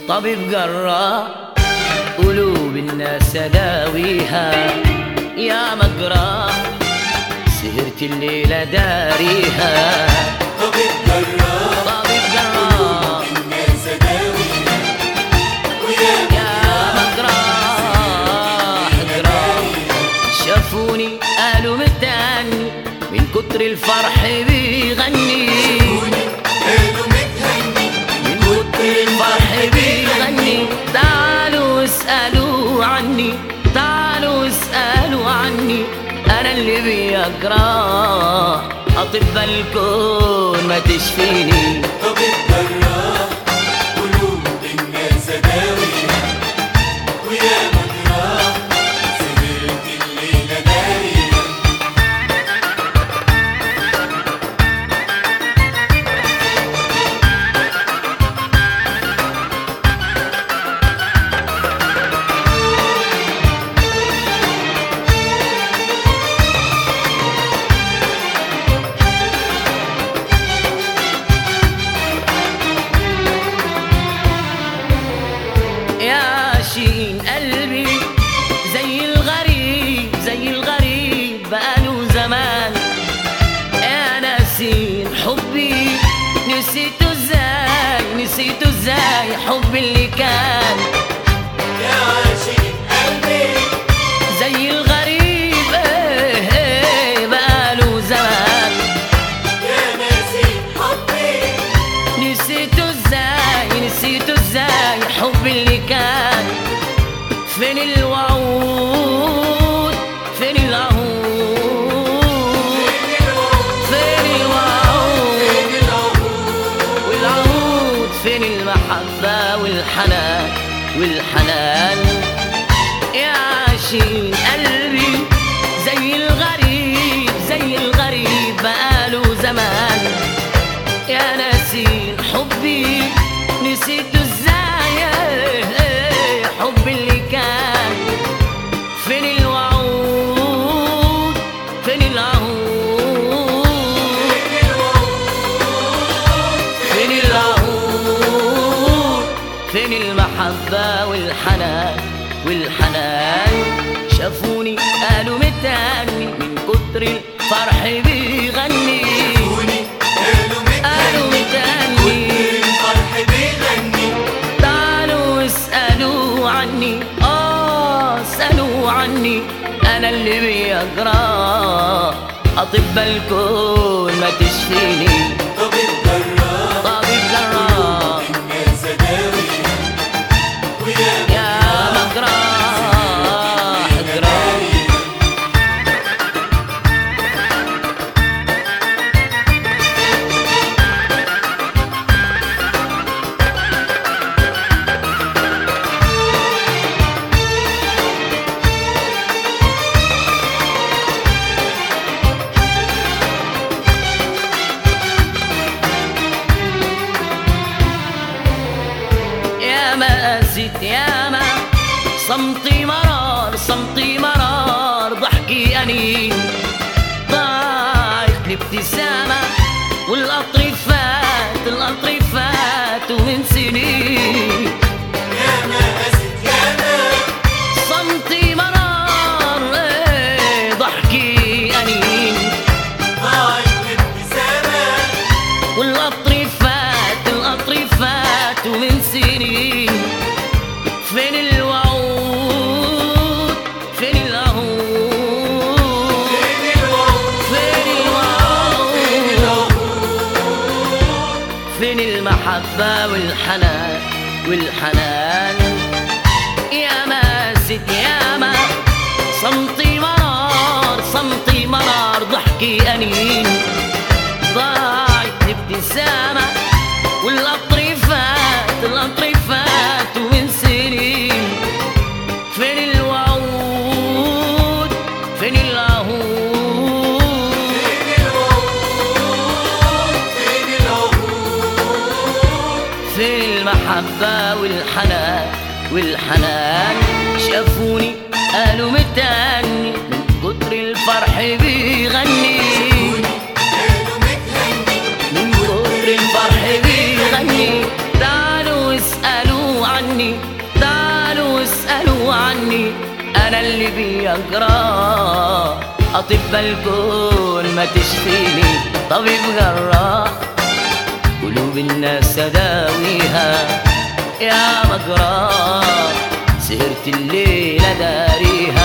طبيب جراح قلوب الناس داويها يا مجراح سهرت الليلة داريها طبيب جراح طبيب جراح الناس داويها ويا يا مجراح جراح شافوني قالوا متهني من كتر الفرح بيغني قالوا متهني من كتر الفرح بيغني تعالوا اسألوا عني تعالوا اسألوا عني أنا اللي بيجرح أطباء الكون ما تشفيني طبيب جراح قلوب الناس داويها ويا مجراح سهرت الليلة داريها يا شين قلبي زي الغريب زي الغريب بقاله زمان يا ناسين حبي نسيته ازاي نسيته ازاي حبي اللي كان يا عاشق قلبي زي الغريب ايه ايه بقاله زمان يا ناسي حبي نسيته ازاي نسيته ازاي حبي اللي كان فين الوعود فين العهود فين الوعود والعهود فين المحبة والحنان والحنان يا عاشقين قلبي زي الغريب زي الغريب بقاله زمان يا ناسين حبي نسيته ازاي حبي اللي كان فين الوعود فين العهود فين العهود فين المحبة والحنان والحنان شافوني قالوا متهني من كتر الفرح بيغني قولي قالوا قالوا متهني متهني الفرح بيغني تعالوا اسألوا عني اه اسألوا عني انا اللي بيجرى اطباء الكون ما تشفيني طبيب جراح طبيب جراح الناس داويها ويا يا مجراح جراح يا ما قاسيت يا ما صمتي مرار صمتي مرار ضحكي أنين ضاعت الابتسامة والقطر فات القطر فات ومن سنين يا ما قست يا ما صمتي مرار إيه، ضحكي أنين ضاعت الابتسامة والقطر فات القطر فات ومن سنين فين الوعود فين العهود فين الوعود فين الوعود فين المحبة والحنان والحنان يا ما ست يا ما صمتي مرار صمتي مرار ضحكي أنين ضاعت الابتسامة والقطر فات القطر فات ومن سنين فين الوعود فين العهود فين الوعود فين العهود فين المحبة والحنان والحنان شافوني قالوا متهني من كتر الفرح بيغني قالوا متهني من كتر الفرح بيغني تعالوا اسألوا عني في أقرار أطباء الكون ما تشفيني طبيب جراح قلوب الناس أداويها يا مقرار سهرت الليلة داريها